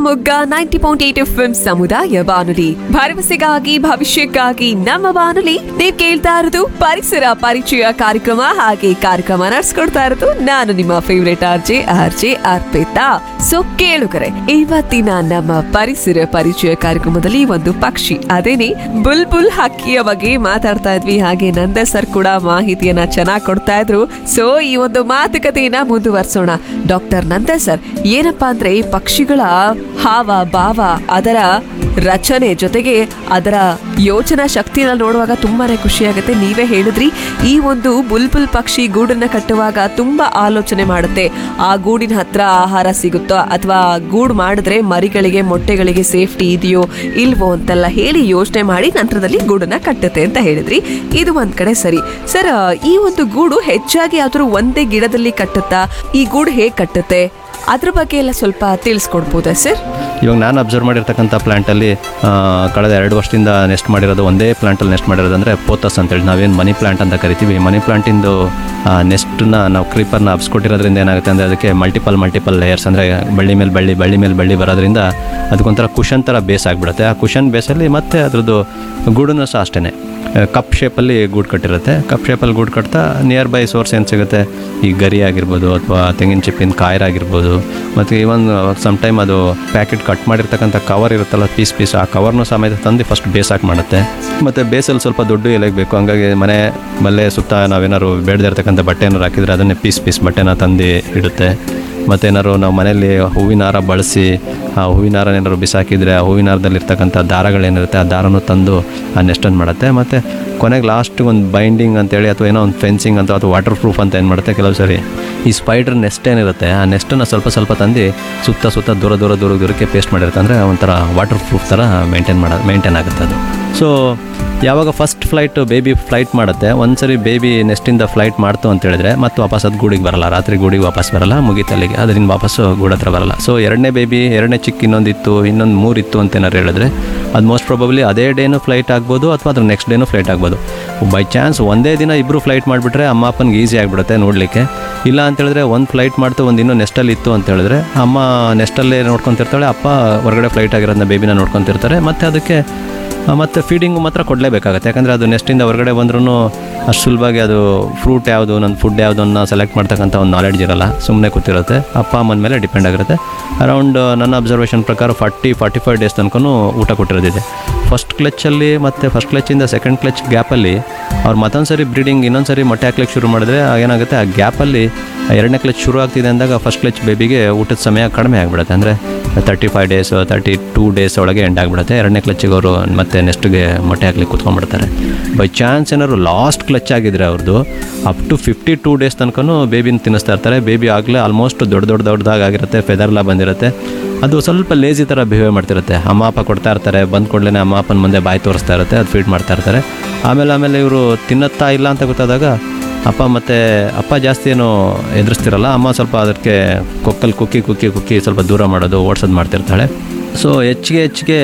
Shivamogga ninety point eight F ಸಮುದಾಯ ಬಾನುಲಿ ಭರವಸೆಗಾಗಿ ಭವಿಷ್ಯಕ್ಕಾಗಿ ನಮ್ಮ ಬಾನುಲಿ ನೀವ್ ಕೇಳ್ತಾ ಇರೋದು ಪರಿಸರ ಪರಿಚಯ ಕಾರ್ಯಕ್ರಮ ಹಾಗೆ ಕಾರ್ಯಕ್ರಮ ನಡೆಸ್ಕೊಡ್ತಾ ಇರೋದು ನಾನು ನಿಮ್ಮ favourite RJ RJ Arpita so ಕೇಳುಗರೆ ಇವತ್ತಿನ ನಮ್ಮ ಪರಿಸರ ಪರಿಚಯ ಕಾರ್ಯಕ್ರಮದಲ್ಲಿ ಒಂದು ಪಕ್ಷಿ ಅದೇನೆ ಬುಲ್ಬುಲ್ ಹಕ್ಕಿಯ ಬಗ್ಗೆ ಮಾತಾಡ್ತಾ ಇದ್ವಿ ಹಾಗೆ ನಂದ ಸರ್ ಕೂಡ ಮಾಹಿತಿಯನ್ನ ಚೆನ್ನಾಗಿ ಕೊಡ್ತಾ ಇದ್ರು ಸೊ ಈ ಒಂದು ಮಾತುಕತೆಯನ್ನ ಮುಂದುವರಿಸೋಣ ಡಾಕ್ಟರ್ ನಂದ ಸರ್ ಏನಪ್ಪಾ ಅಂದ್ರೆ ಈ ಪಕ್ಷಿಗಳ ಹಾವ ಭಾವ ಅದರ ರಚನೆ ಜೊತೆಗೆ ಅದರ ಯೋಚನಾ ಶಕ್ತಿಯನ್ನ ನೋಡುವಾಗ ತುಂಬಾನೇ ಖುಷಿಯಾಗುತ್ತೆ ನೀವೇ ಹೇಳಿದ್ರಿ ಈ ಒಂದು ಬುಲ್ಬುಲ್ ಪಕ್ಷಿ ಗೂಡನ್ನ ಕಟ್ಟುವಾಗ ತುಂಬಾ ಆಲೋಚನೆ ಮಾಡುತ್ತೆ ಆ ಗೂಡಿನ ಹತ್ರ ಆಹಾರ ಸಿಗುತ್ತೋ ಅಥವಾ ಗೂಡು ಮಾಡಿದ್ರೆ ಮರಿಗಳಿಗೆ ಮೊಟ್ಟೆಗಳಿಗೆ ಸೇಫ್ಟಿ ಇದೆಯೋ ಇಲ್ವೋ ಅಂತೆಲ್ಲ ಹೇಳಿ ಯೋಚನೆ ಮಾಡಿ ನಂತರದಲ್ಲಿ ಗೂಡನ್ನ ಕಟ್ಟುತ್ತೆ ಅಂತ ಹೇಳಿದ್ರಿ ಇದು ಒಂದ್ ಕಡೆ ಸರಿ ಸರ್ ಈ ಒಂದು ಗೂಡು ಹೆಚ್ಚಾಗಿ ಯಾವ್ದಾದ್ರು ಒಂದೇ ಗಿಡದಲ್ಲಿ ಕಟ್ಟುತ್ತಾ ಈ ಗೂಡು ಹೇಗ್ ಕಟ್ಟುತ್ತೆ ಅದ್ರ ಬಗ್ಗೆ ಎಲ್ಲ ಸ್ವಲ್ಪ ತಿಳಿಸ್ಕೊಡ್ಬೋದಾ ಸರ್ ಇವಾಗ ನಾನು ಅಬ್ಸರ್ವ್ ಮಾಡಿರ್ತಕ್ಕಂಥ ಪ್ಲ್ಯಾಂಟಲ್ಲಿ ಕಳೆದ ಎರಡು ವರ್ಷದಿಂದ ನೆಸ್ಟ್ ಮಾಡಿರೋದು ಒಂದೇ ಪ್ಲ್ಯಾಂಟಲ್ಲಿ ನೆಸ್ಟ್ ಮಾಡಿರೋದು ಅಂದರೆ ಪೋತಸ್ ಅಂತೇಳಿ ನಾವೇನು ಮನಿ ಪ್ಲ್ಯಾಂಟ್ ಅಂತ ಕರಿತೀವಿ ಮನಿ ಪ್ಲ್ಯಾಂಟಿಂದು ನೆಸ್ಟನ್ನ ನಾವು ಕ್ರೀಪರ್ನ ಹಬ್ಸ್ಕೊಟ್ಟಿರೋದ್ರಿಂದ ಏನಾಗುತ್ತೆ ಅಂದರೆ ಅದಕ್ಕೆ ಮಲ್ಟಿಪಲ್ ಮಲ್ಟಿಪಲ್ ಲೇಯರ್ಸ್ ಅಂದರೆ ಬಳ್ಳಿ ಮೇಲೆ ಬಳ್ಳಿ ಬಳ್ಳಿ ಮೇಲೆ ಬಳ್ಳಿ ಬರೋದ್ರಿಂದ ಅದಕ್ಕೊಂಥರ ಕುಷನ್ ಥರ ಬೇಸ್ ಆಗಿಬಿಡುತ್ತೆ ಆ ಕುಷನ್ ಬೇಸಲ್ಲಿ ಮತ್ತೆ ಅದ್ರದ್ದು ಗೂಡನ್ನು ಸಹ ಅಷ್ಟೇ ಕಪ್ ಶೇಪಲ್ಲಿ ಗೂಡು ಕಟ್ಟಿರುತ್ತೆ ಕಪ್ ಶೇಪಲ್ಲಿ ಗೂಡು ಕಟ್ತಾ ನಿಯರ್ ಬೈ ಸೋರ್ಸ್ ಏನು ಸಿಗುತ್ತೆ ಈ ಗರಿ ಆಗಿರ್ಬೋದು ಅಥವಾ ತೆಂಗಿನ ಚಿಪ್ಪಿನ ಕಾಯರ್ ಆಗಿರ್ಬೋದು ಮತ್ತು ಇವನ್ ಸಮ್ ಟೈಮ್ ಅದು ಪ್ಯಾಕೆಟ್ ಕಟ್ ಮಾಡಿರ್ತಕ್ಕಂಥ ಕವರ್ ಇರುತ್ತಲ್ಲ ಪೀಸ್ ಪೀಸ್ ಆ ಕವರ್ನು ಸಮೇತ ತಂದು ಫಸ್ಟ್ ಬೇಸಾಕಿ ಮಾಡುತ್ತೆ ಮತ್ತು ಬೇಸಲ್ಲಿ ಸ್ವಲ್ಪ ದೊಡ್ಡ ಎಲೆಗೆ ಬೇಕು ಹಂಗಾಗಿ ಮನೆ ಮಲ್ಲೆ ಸುತ್ತ ನಾವೇನಾದ್ರು ಬೇಡದಿರ್ತಕ್ಕಂಥ ಬಟ್ಟೆ ಏನಾರು ಹಾಕಿದ್ರೆ ಅದನ್ನೇ ಪೀಸ್ ಪೀಸ್ ಬಟ್ಟೆನ ತಂದು ಇಡುತ್ತೆ ಮತ್ತೇನಾದ್ರು ನಾವು ಮನೆಯಲ್ಲಿ ಹೂವಿನ ಹಾರ ಬಳಸಿ ಆ ಹೂವಿನ ಹಾರ ಏನಾದ್ರು ಬಿಸಾಕಿದರೆ ಆ ಹೂವಿನ ಹಾರದಲ್ಲಿ ಇರ್ತಕ್ಕಂಥ ದಾರಗಳೇನಿರುತ್ತೆ ಆ ದಾರನೂ ತಂದು ಆ ನೆಸ್ಟನ್ನು ಮಾಡುತ್ತೆ ಮತ್ತು ಕೊನೆಗೆ ಲಾಸ್ಟ್ ಒಂದು ಬೈಂಡಿಂಗ್ ಅಂತೇಳಿ ಅಥವಾ ಏನೋ ಒಂದು ಫೆನ್ಸಿಂಗ್ ಅಂತ ಅಥವಾ ವಾಟರ್ ಪ್ರೂಫ್ ಅಂತ ಏನು ಮಾಡುತ್ತೆ ಕೆಲವು ಸರಿ ಈ ಸ್ಪೈಡರ್ ನೆಸ್ಟ್ ಏನಿರುತ್ತೆ ಆ ನೆಸ್ಟನ್ನು ಸ್ವಲ್ಪ ಸ್ವಲ್ಪ ತಂದು ಸುತ್ತ ಸುತ್ತ ದೂರ ದೂರ ದೂರ ದೂರಕ್ಕೆ ಪೇಸ್ಟ್ ಮಾಡಿರುತ್ತೆ ಅಂದರೆ ಒಂಥರ ವಾಟರ್ ಪ್ರೂಫ್ ಥರ ಮೇಂಟೈನ್ ಮಾಡ ಮೇಂಟೈನ್ ಆಗುತ್ತೆ ಅದು ಸೊ ಯಾವಾಗ ಫಸ್ಟ್ ಫ್ಲೈಟ್ ಬೇಬಿ ಫ್ಲೈಟ್ ಮಾಡುತ್ತೆ ಒಂದ್ಸರಿ ಬೇಬಿ ನೆಸ್ಟಿಂದ ಫ್ಲೈಟ್ ಮಾಡ್ತು ಅಂತ ಹೇಳಿದ್ರೆ ಮತ್ತೆ ವಾಪಸ್ ಅದು ಗೂಡಿಗೆ ಬರಲ್ಲ ರಾತ್ರಿ ಗೂಡಿಗೆ ವಾಪಸ್ ಬರಲ್ಲ ಮುಗಿತಲ್ಲಿಗೆ ಅದರಿಂದ ವಾಪಸ್ಸು ಗೂಡು ಹತ್ರ ಬರಲ್ಲ ಸೊ ಎರಡನೇ ಬೇಬಿ ಎರಡನೇ ಚಿಕ್ಕ ಇನ್ನೊಂದಿತ್ತು ಇನ್ನೊಂದು ಮೂರಿತ್ತು ಅಂತ ಏನಾರು ಹೇಳಿದ್ರೆ ಅದು ಮೋಸ್ಟ್ ಪ್ರಾಬಬ್ಲಿ ಅದೇ ಡೇನೂ ಫ್ಲೈಟ್ ಆಗ್ಬೋದು ಅಥವಾ ಅದ್ರ ನೆಕ್ಸ್ಟ್ ಡೇನೂ ಫ್ಲೈಟ್ ಆಗ್ಬೋದು ಬೈ ಚಾನ್ಸ್ ಒಂದೇ ದಿನ ಇಬ್ಬರು ಫ್ಲೈಟ್ ಮಾಡಿಬಿಟ್ರೆ ಅಮ್ಮ ಅಪ್ಪನಿಗೆ ಈಸಿ ಆಗಿಬಿಡುತ್ತೆ ನೋಡಲಿಕ್ಕೆ ಇಲ್ಲ ಅಂತ ಹೇಳಿದ್ರೆ ಒಂದು ಫ್ಲೈಟ್ ಮಾಡ್ತು ಒಂದು ಇನ್ನೂ ನೆಸ್ಟಲ್ಲಿ ಇತ್ತು ಅಂತ ಹೇಳಿದ್ರೆ ಅಮ್ಮ ನೆಸ್ಟಲ್ಲೇ ನೋಡ್ಕೊತಿರ್ತಾಳೆ ಅಪ್ಪ ಹೊರಗಡೆ ಫ್ಲೈಟ್ ಆಗಿರೋದನ್ನ ಬೇಬಿನ ನೋಡ್ಕೊತಿರ್ತಾರೆ ಮತ್ತು ಅದಕ್ಕೆ ಆ, ಮತ್ತು ಫೀಡಿಂಗು ಮಾತ್ರ ಕೊಡಲೇಬೇಕಾಗತ್ತೆ ಯಾಕಂದರೆ ಅದು ನೆಸ್ಟಿಂದ ಹೊರಗಡೆ ಬಂದ್ರೂ ಅಷ್ಟು ಸುಲಭವಾಗಿ ಅದು ಫ್ರೂಟ್ ಯಾವುದು ನನ್ನ ಫುಡ್ ಯಾವುದು ಅನ್ನೋ ಸೆಲೆಕ್ಟ್ ಮಾಡ್ತಕ್ಕಂಥ ಒಂದು ನಾಲೆಡ್ಜ್ ಇರಲ್ಲ ಸುಮ್ಮನೆ ಕೂತಿರುತ್ತೆ ಅಪ್ಪ ಅಮ್ಮನ ಮೇಲೆ ಡಿಪೆಂಡ್ ಆಗಿರುತ್ತೆ ಅರೌಂಡ್ ನನ್ನ ಅಬ್ಸರ್ವೇಷನ್ ಪ್ರಕಾರ ಫಾರ್ಟಿ ಫಾರ್ಟಿ ಫೈವ್ ಡೇಸ್ ತನಕ ಊಟ ಕೊಟ್ಟಿರೋದಿದೆ ಫಸ್ಟ್ ಕ್ಲಚ್ಚಲ್ಲಿ ಮತ್ತು ಫಸ್ಟ್ ಕ್ಲಚ್ಚಿಂದ ಸೆಕೆಂಡ್ ಕ್ಲಚ್ ಗ್ಯಾಪಲ್ಲಿ ಅವ್ರು ಮತ್ತೊಂದು ಸರಿ ಬ್ರೀಡಿಂಗ್ ಇನ್ನೊಂದು ಸರಿ ಮೊಟ್ಟೆ ಹಾಕ್ಲಿಕ್ಕೆ ಶುರು ಮಾಡಿದ್ರೆ ಏನಾಗುತ್ತೆ ಆ ಗ್ಯಾಪಲ್ಲಿ ಎರಡನೇ ಕ್ಲಚ್ ಶುರು ಆಗ್ತಿದೆ ಅಂದಾಗ ಫಸ್ಟ್ ಕ್ಲಚ್ ಬೇಬಿಗೆ ಊಟದ ಸಮಯ ಕಡಿಮೆ ಆಗಿಬಿಡುತ್ತೆ ಅಂದರೆ thirty five days thirty two days ಒಳಗೆ ಎಂಡ್ ಆಗಿಬಿಡುತ್ತೆ ಎರಡನೇ ಕ್ಲಚ್ಚಿಗೆ ಅವರು ಮತ್ತೆ ನೆಕ್ಸ್ಟ್ಗೆ ಮೊಟ್ಟೆ ಹಾಕ್ಲಿಕ್ಕೆ ಕೂತ್ಕೊಂಡ್ಬಿಡ್ತಾರೆ ಬೈ ಚಾನ್ಸ್ ಏನಾದ್ರು ಲಾಸ್ಟ್ ಕ್ಲಚ್ ಆಗಿದ್ರೆ ಅವ್ರದ್ದು up to fifty two days ತನಕನೂ ಬೇಬಿನ ತಿನ್ನಿಸ್ತಾ ಇರ್ತಾರೆ ಬೇಬಿ ಆಗಲೇ ಆಲ್ಮೋಸ್ಟ್ ದೊಡ್ಡ ದೊಡ್ಡ ದೊಡ್ಡದಾಗಿರುತ್ತೆ ಫೆದರ್ಲ ಬಂದಿರುತ್ತೆ ಅದು ಸ್ವಲ್ಪ ಲೇಜಿ ಥರ ಬಿಹೇವ್ ಮಾಡ್ತಿರುತ್ತೆ ಅಮ್ಮ ಅಪ್ಪ ಕೊಡ್ತಾ ಇರ್ತಾರೆ ಬಂದ ಕೂಡಲೇ ಅಮ್ಮ ಅಪ್ಪನ ಮುಂದೆ ಬಾಯಿ ತೋರಿಸ್ತಾ ಇರುತ್ತೆ ಅದು ಫೀಡ್ ಮಾಡ್ತಾ ಇರ್ತಾರೆ ಆಮೇಲೆ ಆಮೇಲೆ ಇವರು ತಿನ್ನತ್ತಾ ಇಲ್ಲ ಅಂತ ಗೊತ್ತಾದಾಗ ಅಪ್ಪ ಮತ್ತು ಅಪ್ಪ ಜಾಸ್ತಿ ಏನು ಎದುರಿಸ್ತಿರಲ್ಲ ಅಮ್ಮ ಸ್ವಲ್ಪ ಅದಕ್ಕೆ ಕೊಕ್ಕಲ್ಲಿ ಕುಕ್ಕಿ ಕುಕ್ಕಿ ಕುಕ್ಕಿ ಸ್ವಲ್ಪ ದೂರ ಮಾಡೋದು ಓಡಿಸೋದು ಮಾಡ್ತಿರ್ತಾಳೆ ಸೊ ಹೆಚ್ಚಿಗೆ ಹೆಚ್ಚಿಗೆ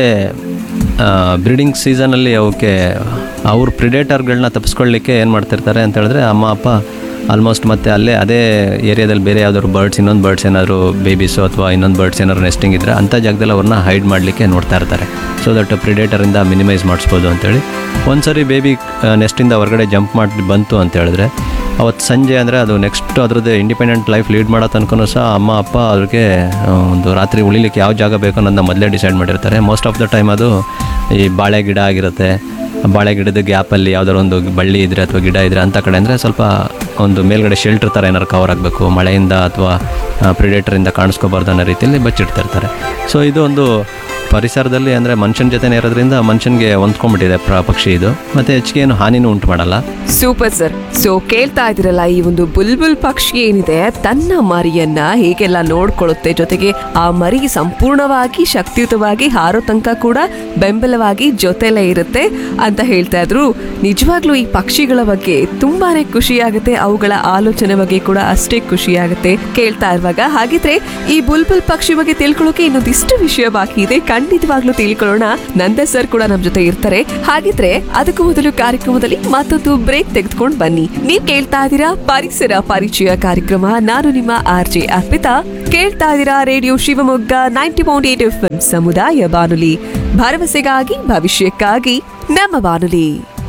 ಬ್ರೀಡಿಂಗ್ ಸೀಸನಲ್ಲಿ ಅವಕ್ಕೆ ಅವ್ರ ಪ್ರಿಡೇಟರ್ಗಳನ್ನ ತಪ್ಪಿಸ್ಕೊಳ್ಳಿಕ್ಕೆ ಏನು ಮಾಡ್ತಿರ್ತಾರೆ ಅಂತ ಹೇಳಿದ್ರೆ ಅಮ್ಮ ಅಪ್ಪ ಆಲ್ಮೋಸ್ಟ್ ಮತ್ತೆ ಅಲ್ಲೇ ಅದೇ ಏರಿಯಾದಲ್ಲಿ ಬೇರೆ ಯಾವ್ದಾದ್ರು ಬರ್ಡ್ಸ್ ಇನ್ನೊಂದು ಬರ್ಡ್ಸ್ ಏನಾದರೂ ಬೇಬೀಸು ಅಥವಾ ಇನ್ನೊಂದು ಬರ್ಡ್ಸ್ ಏನಾದ್ರು ನೆಸ್ಟಿಂಗ್ ಇದ್ದರೆ ಅಂಥ ಜಾಗದಲ್ಲಿ ಅವ್ರನ್ನ ಹೈಡ್ ಮಾಡಲಿಕ್ಕೆ ನೋಡ್ತಾ ಇರ್ತಾರೆ ಸೊ ದಟ್ ಪ್ರಿಡೇಟರಿಂದ ಮಿನಿಮೈಸ್ ಮಾಡಿಸ್ಬೋದು ಅಂತೇಳಿ ಒಂದು ಸರಿ ಬೇಬಿ ನೆಸ್ಟಿಂದ ಹೊರಗಡೆ ಜಂಪ್ ಮಾಡಿ ಬಂತು ಅಂತ ಹೇಳಿದ್ರೆ ಅವತ್ತು ಸಂಜೆ ಅಂದರೆ ಅದು ನೆಕ್ಸ್ಟ್ ಅದ್ರದ್ದು ಇಂಡಿಪೆಂಡೆಂಟ್ ಲೈಫ್ ಲೀಡ್ ಮಾಡೋ ತನಕನೂ ಸಹ ಅಮ್ಮ ಅಪ್ಪ ಅವ್ರಿಗೆ ಆ, ಒಂದು ರಾತ್ರಿ ಉಳಿಲಿಕ್ಕೆ ಯಾವ ಜಾಗ ಬೇಕು ಅನ್ನೋದನ್ನ ಮೊದಲೇ ಡಿಸೈಡ್ ಮಾಡಿರ್ತಾರೆ ಮೋಸ್ಟ್ ಆಫ್ ದ ಟೈಮ್ ಅದು ಈ ಬಾಳೆ ಗಿಡ ಆಗಿರುತ್ತೆ ಬಾಳೆ ಗಿಡದ ಗ್ಯಾಪಲ್ಲಿ ಯಾವ್ದಾದ್ರು ಒಂದು ಬಳ್ಳಿ ಇದ್ರೆ ಅಥವಾ ಗಿಡ ಇದ್ರೆ ಅಂಥ ಕಡೆ ಅಂದರೆ ಸ್ವಲ್ಪ ಒಂದು ಮೇಲ್ಗಡೆ ಶೆಲ್ಟರ್ ಥರ ಏನಾರು ಕವರ್ ಆಗಬೇಕು ಮಳೆಯಿಂದ ಅಥವಾ ಪ್ರಿಡೇಟರಿಂದ ಕಾಣಿಸ್ಕೋಬಾರ್ದು ಅನ್ನೋ ರೀತಿಯಲ್ಲಿ ಬಚ್ಚಿಡ್ತಿರ್ತಾರೆ ಸೊ ಇದು ಒಂದು ಪರಿಸರದಲ್ಲಿ ಅಂದರೆ ಮನುಷ್ಯನ ಜೊತೆನೇ ಇರೋದ್ರಿಂದ ಮನುಷ್ಯನಿಗೆ ಹೊಂದ್ಕೊಂಡ್ಬಿಟ್ಟಿದೆ ಪ್ರ ಪಕ್ಷಿ ಇದು ಮತ್ತು ಹೆಚ್ಚಿಗೆ ಏನು ಹಾನಿನೂ ಉಂಟು ಮಾಡಲ್ಲ ಸೂಪರ್ ಸರ್ ಸೊ ಕೇಳ್ತಾ ಇದ್ದೀರಲ್ಲ ಈ ಒಂದು ಬುಲ್ಬುಲ್ ಪಕ್ಷಿ ಏನಿದೆ ತನ್ನ ಮರಿಯನ್ನ ಹೇಗೆಲ್ಲ ನೋಡ್ಕೊಳ್ಳುತ್ತೆ ಜೊತೆಗೆ ಆ ಮರಿ ಸಂಪೂರ್ಣವಾಗಿ ಶಕ್ತಿಯುತವಾಗಿ ಹಾರೋ ತನಕ ಕೂಡ ಬೆಂಬಲವಾಗಿ ಜೊತೆಲೇ ಇರುತ್ತೆ ಅಂತ ಹೇಳ್ತಾ ಇದ್ರು ನಿಜವಾಗ್ಲೂ ಈ ಪಕ್ಷಿಗಳ ಬಗ್ಗೆ ತುಂಬಾನೇ ಖುಷಿಯಾಗುತ್ತೆ ಅವುಗಳ ಆಲೋಚನೆ ಬಗ್ಗೆ ಕೂಡ ಅಷ್ಟೇ ಖುಷಿಯಾಗುತ್ತೆ ಕೇಳ್ತಾ ಇರುವಾಗ ಹಾಗಿದ್ರೆ ಈ ಬುಲ್ಬುಲ್ ಪಕ್ಷಿ ಬಗ್ಗೆ ತಿಳ್ಕೊಳ್ಳೋಕೆ ಇನ್ನೊಂದಿಷ್ಟು ವಿಷಯ ಬಾಕಿ ಇದೆ ಖಂಡಿತವಾಗ್ಲೂ ತಿಳ್ಕೊಳ್ಳೋಣ ನಂದ ಸರ್ ಕೂಡ ನಮ್ ಜೊತೆ ಇರ್ತಾರೆ ಹಾಗಿದ್ರೆ ಅದಕ್ಕೂ ಮೊದಲು ಕಾರ್ಯಕ್ರಮದಲ್ಲಿ ಮತ್ತೊಂದು ಬ್ರೇಕ್ ತೆಗೆದುಕೊಂಡು ಬನ್ನಿ ನೀವ್ ಕೇಳ್ತಾ ಇದ್ದೀರಾ ಪರಿಸರ ಪರಿಚಯ ಕಾರ್ಯಕ್ರಮ ನಾನು ನಿಮ್ಮ ಆರ್ ಜೆ ಅರ್ಪಿತಾ ಕೇಳ್ತಾ ಇದ್ದೀರಾ radio Shivamogga ninety point eight F ಸಮುದಾಯ ಬಾನುಲಿ ಭರವಸೆಗಾಗಿ ಭವಿಷ್ಯಕ್ಕಾಗಿ ನಮ್ಮ ಬಾನುಲಿ